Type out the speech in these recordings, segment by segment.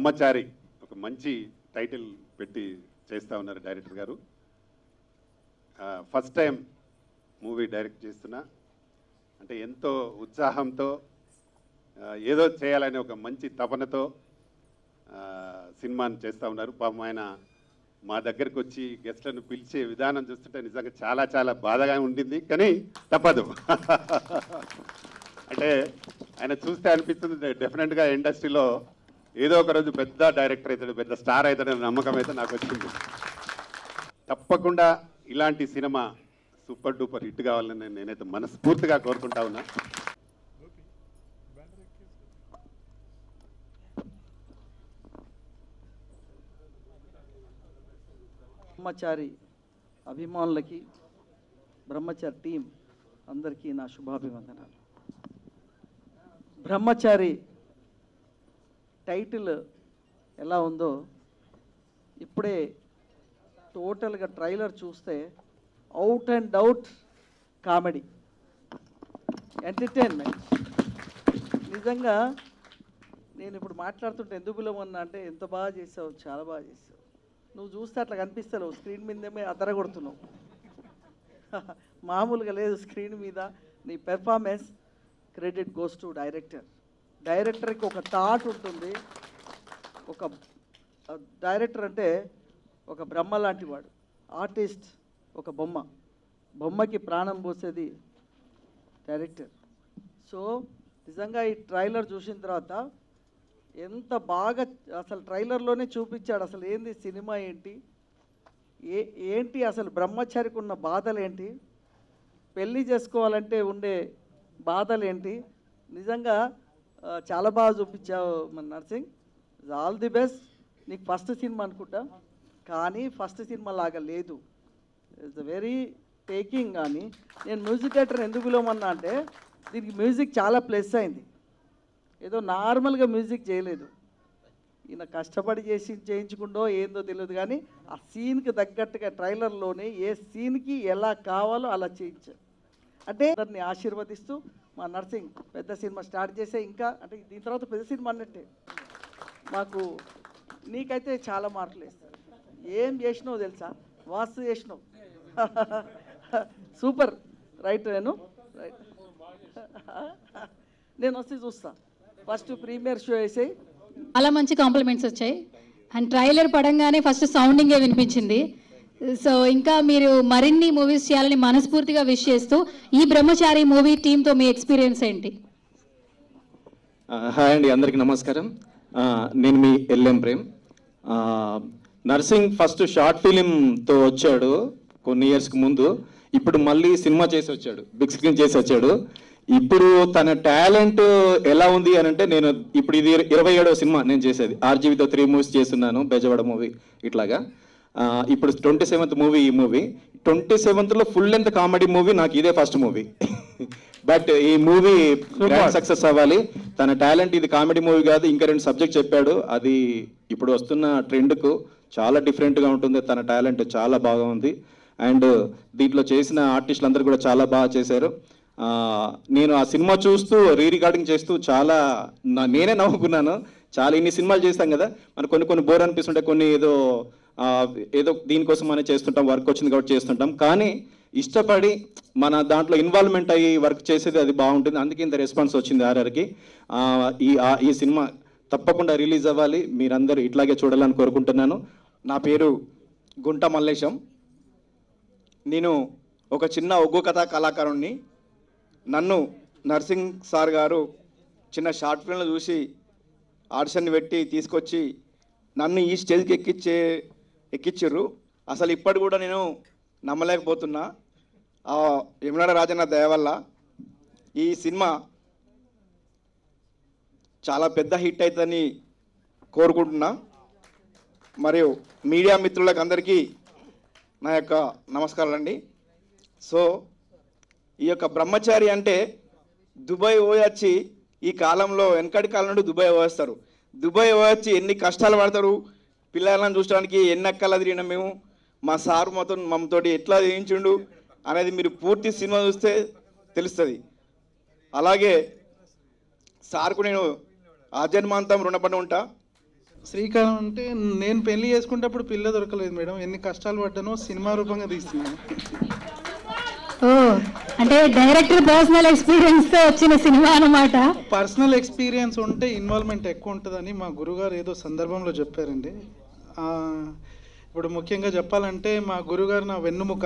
బ్రహ్మచారి ఒక మంచి టైటిల్ పెట్టి చేస్తూ ఉన్నారు డైరెక్టర్ గారు ఫస్ట్ టైం మూవీ డైరెక్ట్ చేస్తున్నా అంటే ఎంతో ఉత్సాహంతో ఆ, ఏదో చేయాలనే ఒక మంచి తపనతో ఆ, సినిమాని చేస్తూ ఉన్నారు పాపం ఆయన మా దగ్గరికి వచ్చి గెస్ట్లను పిలిచే విధానం చూస్తుంటే నిజంగా చాలా చాలా బాధగా ఉండింది కానీ తప్పదు అంటే ఆయన చూస్తే అనిపిస్తుంది డెఫినెట్గా ఇండస్ట్రీలో ఏదో ఒక రోజు పెద్ద డైరెక్టర్ అవుతాడు పెద్ద స్టార్ అవుతాడనే నమ్మకం అయితే నాకు వచ్చింది తప్పకుండా ఇలాంటి సినిమా సూపర్ డూపర్ హిట్ కావాలని నేను- నేనైతే మనస్ఫూర్తిగా కోరుకుంటా ఉన్నా బ్రహ్మచారి అభిమానులకి బ్రహ్మచారి టీం అందరికీ నా శుభాభివందనాలు బ్రహ్మచారి టైటిల్ ఎలా ఉందో ఇప్పుడే టోటల్గా ట్రైలర్ చూస్తే out and out comedy entertainment నిజంగా నేను ఇప్పుడు మాట్లాడుతుంటే ఎందుకు పిలవన్నా అంటే ఎంత బాగా చేసావు చాలా బాగా చేసావు నువ్వు చూస్తే అట్లా కనిపిస్తలేవు స్క్రీన్ మీదేమే అదరగొడుతున్నావు మామూలుగా లేదు స్క్రీన్ మీద నీ performance credit goes to director డైరెక్టర్కి ఒక థాట్ ఉంటుంది ఒక డైరెక్టర్ అంటే ఒక బ్రహ్మ లాంటి వాడు ఆర్టిస్ట్ ఒక బొమ్మ బొమ్మకి ప్రాణం పోసేది డైరెక్టర్ సో నిజంగా ఈ ట్రైలర్ చూసిన తర్వాత ఎంత బాగా అసలు ట్రైలర్లోనే చూపించాడు అసలు ఏంది సినిమా ఏంటి ఏ ఏంటి అసలు బ్రహ్మచారికి ఉన్న బాధలు ఏంటి పెళ్ళి చేసుకోవాలంటే ఉండే బాధలు ఏంటి నిజంగా ఆ, చాలా బాగా చూపించావు మన నర్సింగ్ ఆల్ ది బెస్ట్ నీకు ఫస్ట్ సినిమా అనుకుంటా కానీ ఫస్ట్ సినిమా లాగా లేదు ఇట్స్ వెరీ టేకింగ్ కానీ నేను మ్యూజిక్ డైరెక్టర్ ఎందుకు పిలవమన్నా అంటే దీనికి మ్యూజిక్ చాలా ప్లస్ అయింది ఏదో నార్మల్గా మ్యూజిక్ చేయలేదు ఈయన కష్టపడి చేసి చేయించుకుండో ఏందో తెలియదు కానీ ఆ సీన్కి తగ్గట్టుగా ట్రైలర్లోనే ఏ సీన్కి ఎలా కావాలో అలా చేయించారు అంటే అందరిని ఆశీర్వదిస్తూ మా నర్సింగ్ పెద్ద సినిమా స్టార్ట్ చేసే ఇంకా అంటే దీని తర్వాత పెద్ద సినిమా అన్నట్టే మాకు నీకైతే చాలా మార్కులు వేస్తారు ఏం చేసినావు తెలుసా వాస్తు చేసినావు సూపర్ రైట్ నేను రైట్ నేను వస్తే చూస్తా ఫస్ట్ ప్రీమియర్ షో వేసేయి చాలా మంచి కాంప్లిమెంట్స్ వచ్చాయి అండ్ ట్రైలర్ పడంగానే ఫస్ట్ సౌండింగే వినిపించింది సో ఇంకా మీరు మరిన్ని మూవీస్ చేయాలని మనస్ఫూర్తిగా విష్ చేస్తూ ఈ బ్రహ్మచారి మూవీ టీంతో మీ ఎక్స్పీరియన్స్ ఏంటి ఆ, హాయ్ అండి అందరికీ నమస్కారం ఆ, నేను మీ ఎల్ఎం ప్రేమ్ ఆ, నర్సింగ్ ఫస్ట్ షార్ట్ ఫిలింతో వచ్చాడు కొన్ని ఇయర్స్కి ముందు ఇప్పుడు మళ్ళీ సినిమా చేసి వచ్చాడు బిగ్ స్క్రీన్ చేసి వచ్చాడు ఇప్పుడు తన టాలెంట్ ఎలా ఉంది అని అంటే నేను ఇప్పుడు ఇది ఇరవై ఏడవ సినిమా నేను చేసేది ఆర్జీవితో త్రీ మూవీస్ చేస్తున్నాను బెజవాడ మూవీ ఇట్లాగా ఆ, ఇప్పుడు ట్వంటీ సెవెంత్ మూవీ ఈ మూవీ ట్వంటీ సెవెంత్లో ఫుల్ లెంత్ కామెడీ మూవీ నాకు ఇదే ఫస్ట్ మూవీ బట్ ఈ మూవీ గ్రాండ్ సక్సెస్ అవ్వాలి తన టాలెంట్ ఇది కామెడీ మూవీ కాదు ఇంకా రెండు సబ్జెక్ట్ చెప్పాడు అది ఇప్పుడు వస్తున్న ట్రెండ్కు చాలా డిఫరెంట్గా ఉంటుంది తన టాలెంట్ చాలా బాగా ఉంది అండ్ దీంట్లో చేసిన ఆర్టిస్టులు అందరూ కూడా చాలా బాగా చేశారు ఆ, నేను ఆ సినిమా చూస్తూ రీ రికార్డింగ్ చేస్తూ చాలా నా- నేనే నవ్వుకున్నాను చాలా ఇన్ని సినిమాలు చేస్తాం కదా మనకు కొన్ని కొన్ని బోర్ అనిపిస్తుంటే కొన్ని ఏదో ఆ, ఏదో దీనికోసం మనం చేస్తుంటాం వర్క్ వచ్చింది కాబట్టి చేస్తుంటాం కానీ ఇష్టపడి మన దాంట్లో ఇన్వాల్వ్మెంట్ అయ్యి వర్క్ చేసేది అది బాగుంటుంది అందుకే ఇంత రెస్పాన్స్ వచ్చింది ఆర్ఆర్కి ఈ ఆ- ఈ సినిమా తప్పకుండా రిలీజ్ అవ్వాలి మీరందరూ ఇట్లాగే చూడాలని కోరుకుంటున్నాను నా పేరు గుంట మల్లేశం నేను ఒక చిన్న ఒగ్గు కథా కళాకారుణ్ణి నన్ను నర్సింగ్ సార్ గారు చిన్న షార్ట్ ఫిల్మ్లో చూసి ఆడిషన్ పెట్టి తీసుకొచ్చి నన్ను ఈ స్టేజ్కి ఎక్కించే ఎక్కించారు అసలు ఇప్పటి కూడా నేను నమ్మలేకపోతున్నా ఆ యమునాడ రాజన్న దయ వల్ల ఈ సినిమా చాలా పెద్ద హిట్ అవుతుందని కోరుకుంటున్నా మరియు మీడియా మిత్రులకు అందరికీ నా యొక్క నమస్కారాలండి సో ఈ యొక్క బ్రహ్మచారి అంటే దుబాయ్ పోయొచ్చి ఈ కాలంలో వెనకటి కాలం నుండి దుబాయ్ పోయేస్తారు దుబాయ్ పోయొచ్చి ఎన్ని కష్టాలు పడతారు పిల్లలను చూడడానికి ఎన్ని అక్కలు తిరిగినాం మేము మా సారు మాతో మమ్మతోటి ఎట్లా చేయించుండు అనేది మీరు పూర్తి సినిమా చూస్తే తెలుస్తుంది అలాగే సార్కు నేను ఆజన్మాంతం రుణపడి ఉంటా శ్రీకారం అంటే నేను పెళ్లి చేసుకునేటప్పుడు పిల్ల దొరకలేదు మేడం ఎన్ని కష్టాలు పడ్డానో సినిమా రూపంగా తీస్తున్నాను ఓ అంటే డైరెక్టర్ పర్సనల్ ఎక్స్పీరియన్స్ తో వచ్చిన సినిమా అన్నమాట పర్సనల్ ఎక్స్పీరియన్స్ ఉంటే ఇన్వాల్వ్మెంట్ ఎక్కువ ఉంటుందని మా గురుగారు ఏదో సందర్భంలో చెప్పారండి ఆ, ఇప్పుడు ముఖ్యంగా చెప్పాలంటే మా గురుగారు నా వెన్నుముక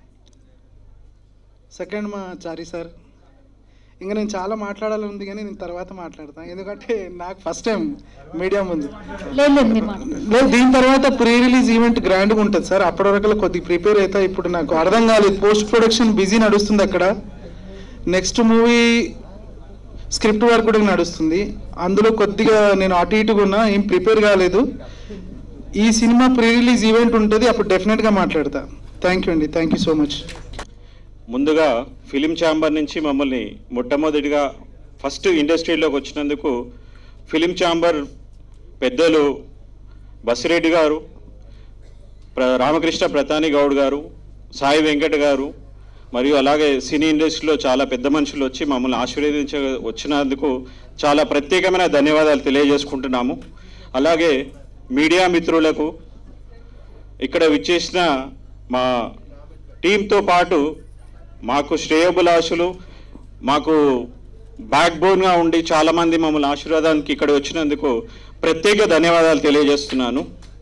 సెకండ్ మా చారి సార్ ఇంకా నేను చాలా మాట్లాడాలని ఉంది కానీ నేను తర్వాత మాట్లాడతాను ఎందుకంటే నాకు ఫస్ట్ టైం మీడియా ముందు లేదు లేదు మీరు మాట్లాడండి. లేదు దీని తర్వాత ప్రీ రిలీజ్ ఈవెంట్ గ్రాండ్గా ఉంటుంది సార్ అప్పటి వరకు కొద్దిగా ప్రిపేర్ అవుతా ఇప్పుడు నాకు అర్థం కాలేదు పోస్ట్ ప్రొడక్షన్ బిజీ నడుస్తుంది అక్కడ నెక్స్ట్ మూవీ స్క్రిప్ట్ వర్క్ కూడా నడుస్తుంది అందులో కొద్దిగా నేను అటు ఇటుగా ఉన్నా ఏం ప్రిపేర్ కాలేదు ఈ సినిమా ప్రీ రిలీజ్ ఈవెంట్ ఉంటుంది అప్పుడు డెఫినెట్గా మాట్లాడతా థ్యాంక్ యూ అండి థ్యాంక్ యూ సో మచ్ ముందుగా ఫిలిం ఛాంబర్ నుంచి మమ్మల్ని మొట్టమొదటిగా ఫస్ట్ ఇండస్ట్రీలోకి వచ్చినందుకు ఫిలిం ఛాంబర్ పెద్దలు బసిరెడ్డి గారు ప్ర రామకృష్ణ ప్రతాని గౌడ్ గారు సాయి వెంకట గారు మరియు అలాగే సినీ ఇండస్ట్రీలో చాలా పెద్ద మనుషులు వచ్చి మమ్మల్ని ఆశీర్వదించ వచ్చినందుకు చాలా ప్రత్యేకమైన ధన్యవాదాలు తెలియజేసుకుంటున్నాము అలాగే మీడియా మిత్రులకు ఇక్కడ విచ్చేసిన మా టీంతో పాటు మాకు శ్రేయోభిలాషులు మాకు బ్యాక్ బోన్గా ఉండి చాలామంది మమ్మల్ని ఆశీర్వాదానికి ఇక్కడ వచ్చినందుకు ప్రత్యేక ధన్యవాదాలు తెలియజేస్తున్నాను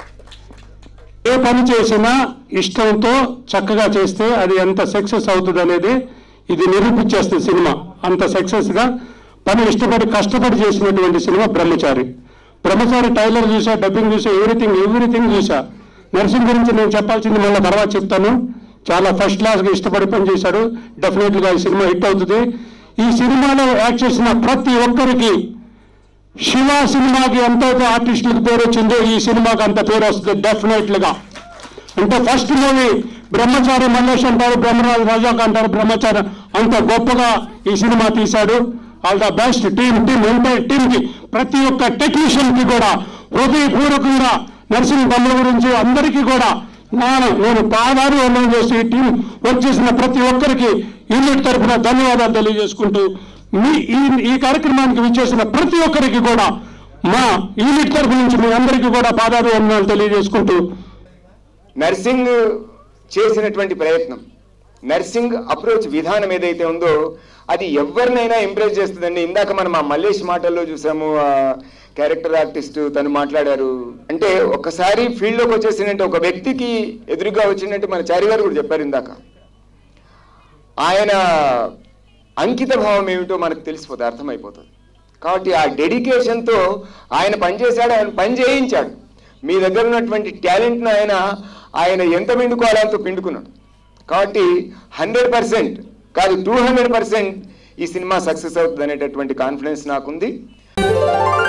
ఏ పని చేసినా ఇష్టంతో చక్కగా చేస్తే అది ఎంత సక్సెస్ అవుతుంది అనేది ఇది నిరూపించేస్తుంది సినిమా అంత సక్సెస్ గా పని ఇష్టపడి కష్టపడి చేసినటువంటి సినిమా బ్రహ్మచారి బ్రహ్మచారి టైలర్ చూసా డబ్బింగ్ చూసా ఎవ్రీథింగ్ ఎవ్రీథింగ్ చూసా నర్సింగ్ గురించి నేను చెప్పాల్సింది మళ్ళీ తర్వాత చెప్తాను చాలా ఫస్ట్ క్లాస్ గా ఇష్టపడి పని చేశాడు డెఫినెట్ గా ఈ సినిమా హిట్ అవుతుంది ఈ సినిమాలో యాక్ట్ చేసిన ప్రతి ఒక్కరికి శివ సినిమాకి ఎంతైతే ఆర్టిస్టులకు పేరు వచ్చిందో ఈ సినిమాకి అంత పేరు వస్తుంది డెఫినెట్లుగా అంటే ఫస్ట్ మూవీ బ్రహ్మచారి మల్లేష్ అంటారు బ్రహ్మరాజు రజాక్ అంటారు బ్రహ్మచారి అంత గొప్పగా ఈ సినిమా తీశాడు all the best team team entire team కి ప్రతి ఒక్క టెక్నీషియన్ కి కూడా హృదయపూర్వకంగా నర్సింగ్ తమ్ముడు గురించి అందరికీ కూడా నేను నేను పాదాలు వందనం చేసి ఈ టీం వర్క్ చేసిన ప్రతి ఒక్కరికి యూనిట్ తరఫున ధన్యవాదాలు తెలియజేసుకుంటూ మీ ఈ ఈ కార్యక్రమానికి విచ్చేసిన ప్రతి ఒక్కరికి కూడా మా యూనిట్ తరఫు నుంచి మీ అందరికీ కూడా పాదాలు వందనాలు తెలియజేసుకుంటూ నర్సింగ్ చేసినటువంటి ప్రయత్నం నర్సింగ్ అప్రోచ్ విధానం ఏదైతే ఉందో అది ఎవరినైనా ఇంప్రెస్ చేస్తుందండి ఇందాక మనం ఆ మల్లేష్ మాటల్లో చూసాము ఆ క్యారెక్టర్ ఆర్టిస్ట్ తను మాట్లాడారు అంటే ఒకసారి ఫీల్డ్లోకి వచ్చేసినట్టు ఒక వ్యక్తికి ఎదురుగా వచ్చినట్టు మన చారి గారు కూడా చెప్పారు ఇందాక ఆయన అంకిత భావం ఏమిటో మనకు తెలిసిపోతుంది అర్థమైపోతుంది కాబట్టి ఆ డెడికేషన్తో ఆయన పనిచేశాడు ఆయన పని చేయించాడు మీ దగ్గర ఉన్నటువంటి టాలెంట్ను ఆయన ఆయన ఎంత పిండుకోవాలో అంత పిండుకున్నాడు కాబట్టి హండ్రెడ్ పర్సెంట్ కాదు టూ హండ్రెడ్ పర్సెంట్ ఈ సినిమా సక్సెస్ అవుతుంది అనేటటువంటి కాన్ఫిడెన్స్ నాకుంది